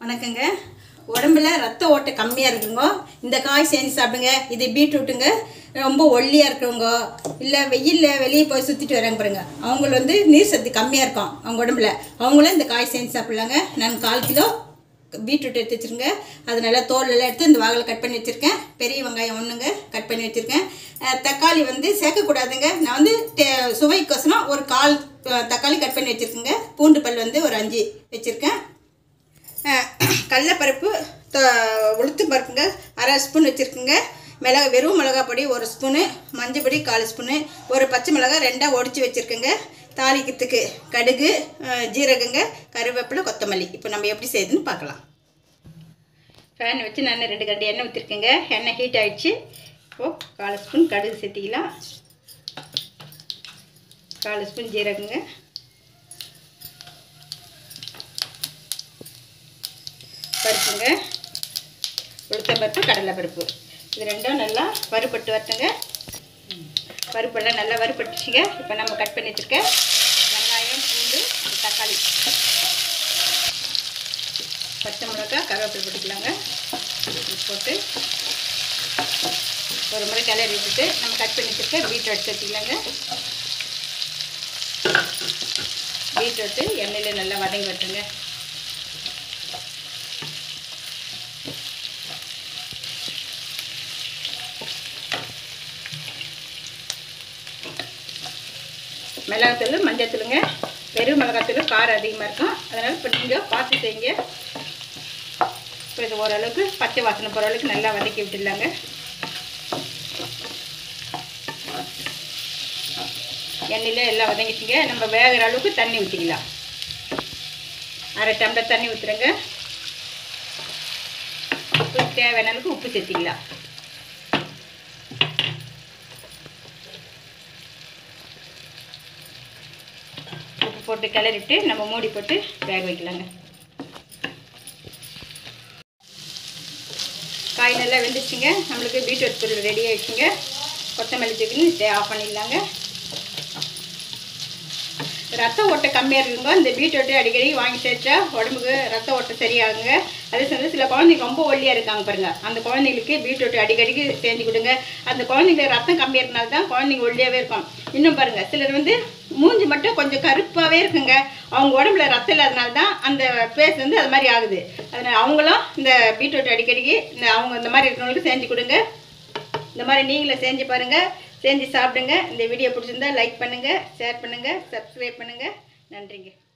வணக்கங்க உடம்புல ரத்த ஓட்டம் கம்மியாக இருக்குங்க இந்த காய் செஞ்சு சாப்பிடுங்க இது பீட்ரூட்டுங்க ரொம்ப ஒல்லியாக இருக்கிறவங்க இல்லை வெயிலில் வெளியே போய் சுற்றிட்டு வராங்க பாருங்க அவங்கள வந்து நீர் சத்து கம்மியாக இருக்கும் அவங்க உடம்புல அவங்களும் இந்த காய் செஞ்சு சாப்பிட்லாங்க நான் கால் கிலோ பீட்ரூட் எடுத்து வச்சுருங்க அது நல்லா தோல் எல்லாம் எடுத்து இந்த வாகலை கட் பண்ணி வச்சுருக்கேன் பெரிய வெங்காயம் ஒன்றுங்க கட் பண்ணி வச்சுருக்கேன் அஹ் தக்காளி வந்து சேர்க்கக்கூடாதுங்க நான் வந்து டே- சுவைக்கோசரம் ஒரு கால் அஹ், தக்காளி கட் பண்ணி வச்சுருக்கேங்க பூண்டு பல் வந்து ஒரு அஞ்சு வச்சுருக்கேன் அஹ், கடலைப்பருப்பு த- உளுத்து பருப்புங்க அரை ஸ்பூன் வச்சுருக்குங்க மிளகா வெறும் மிளகா பொடி ஒரு ஸ்பூனு மஞ்சள் பொடி கால் ஸ்பூனு ஒரு பச்சை மிளகாய் ரெண்டாக ஒடிச்சு வச்சுருக்கேங்க தாளிக்கிறதுக்கு கடுகு அஹ், ஜீரகங்க கருவேப்பிலை கொத்தமல்லி இப்போ நம்ம எப்படி செய்யுதுன்னு பார்க்கலாம் ஃபேன் வச்சு நான் ரெண்டு கண்டி எண்ணெய் ஊற்றிருக்கேங்க எண்ணெய் ஹீட் ஆயிடுச்சு இப்போது கால் ஸ்பூன் கடுகு சேர்த்திக்கலாம் கால் ஸ்பூன் ஜீரகங்க பருப்புங்க உளுத்தம் பருப்பு கடலை பருப்பு இது ரெண்டும் நல்லா வறுபட்டு வரட்டுங்க பருப்பெல்லாம் நல்லா வறுபட்டுச்சுங்க இப்போ நம்ம கட் பண்ணி வச்சுருக்க வெங்காயம் பூண்டு தக்காளி பச்சை மிளகாய் கருவேப்பிலை போட்டுக்கலாங்க இது போட்டு ஒரு முறை கிளறி விட்டுட்டு நம்ம கட் பண்ணி வச்சுருக்க பீட்ரூட் சேர்த்திக்கலாங்க பீட்ரூட்டு எண்ணெயில் நல்லா வதங்கி வரட்டுங்க மிளகாத்தூள் மஞ்சத்தூளுங்க வெறும் மிளகாத்தூள் காரம் அதிகமாக இருக்கும் அதனால் இப்போ நீங்கள் பார்த்து செய்யுங்க இப்போ இது ஓரளவுக்கு பச்சை வாசனை போகிற அளவுக்கு நல்லா வதக்கி விட்டுடலாங்க எண்ணெயில் எல்லாம் வதங்கிச்சுங்க நம்ம வேகிற அளவுக்கு தண்ணி ஊற்றிக்கலாம் அரை டம்ளர் தண்ணி ஊற்றுறேங்க உப்பு தேவையான அளவுக்கு உப்பு சேர்த்திக்கலாம் உப்பு போட்டு கிளறிட்டு நம்ம மூடி போட்டு வேக வைக்கலாங்க காய் நல்லா வெந்துச்சுங்க நம்மளுக்கு பீட்ரூட் பொருள் ரெடி ஆயிடுச்சுங்க கொத்தமல்லி தூக்கி ஆஃப் பண்ணிடலாங்க ரத்த ஓட்டம் கம்மியாக இருக்குங்க இந்த பீட்ரூட்டு அடிக்கடி வாங்கி சேர்த்தா உடம்புக்கு ரத்த ஓட்டம் சரியாகுங்க அதே சமயம் சில குழந்தைங்க ரொம்ப ஒல்லியாக இருக்காங்க பாருங்க அந்த குழந்தைங்களுக்கு பீட்ரூட் அடிக்கடிக்கு செஞ்சு கொடுங்க அந்த குழந்தைங்க ரத்தம் கம்மியாக இருக்கனால தான் குழந்தைங்க ஒல்லியாகவே இருக்கும் இன்னும் பாருங்க சிலர் வந்து மூஞ்சி மட்டும் கொஞ்சம் கருப்பாகவே இருக்குங்க அவங்க உடம்புல ரத்தம் இல்லாதனால தான் அந்த ஃபேஸ் வந்து அது மாதிரி ஆகுது அதனால் அவங்களும் இந்த பீட்ரூட் அடிக்கடிக்கு இந்த அவங்க இந்த மாதிரி இருக்கிறவங்களுக்கு செஞ்சு கொடுங்க இந்த மாதிரி நீங்களும் செஞ்சு பாருங்கள் செஞ்சு சாப்பிடுங்க இந்த வீடியோ பிடிச்சிருந்தா லைக் பண்ணுங்கள் ஷேர் பண்ணுங்கள் சப்ஸ்கிரைப் பண்ணுங்கள் நன்றிங்க